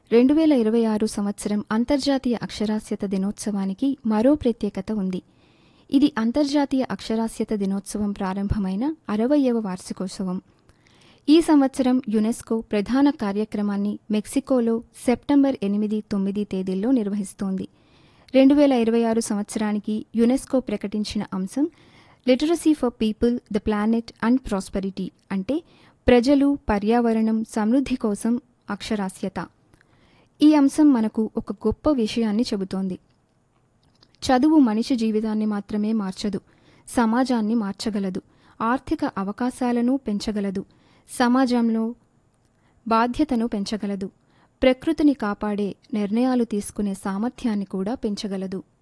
రెండు వేల ఇరవై ఆరు సంవత్సరం అంతర్జాతీయ అక్షరాస్యత దినోత్సవానికి మరో ప్రత్యేకత ఉంది ఇది అంతర్జాతీయ అక్షరాస్యత దినోత్సవం ప్రారంభమైన అరవయవ వార్షికోత్సవం ఈ సంవత్సరం యునెస్కో ప్రధాన కార్యక్రమాన్ని మెక్సికోలో సెప్టెంబర్ ఎనిమిది తొమ్మిది తేదీల్లో నిర్వహిస్తోంది రెండు వేల ఇరవై ఆరు సంవత్సరానికి యునెస్కో ప్రకటించిన అంశం literacy for people the planet and prosperity అంటే ప్రజలు పర్యావరణం సమృద్ధి కోసం అక్షరాస్యత ఈ అంశం మనకు ఒక గొప్ప విషయాన్ని చెబుతోంది చదువు మనిషి జీవితాన్ని మాత్రమే మార్చదు సమాజాన్ని మార్చగలదు ఆర్థిక అవకాశాలను పెంచగలదు సమాజంలో బాధ్యతను పెంచగలదు ప్రకృతిని కాపాడే నిర్ణయాలు తీసుకునే సామర్థ్యాన్ని కూడా పెంచగలదు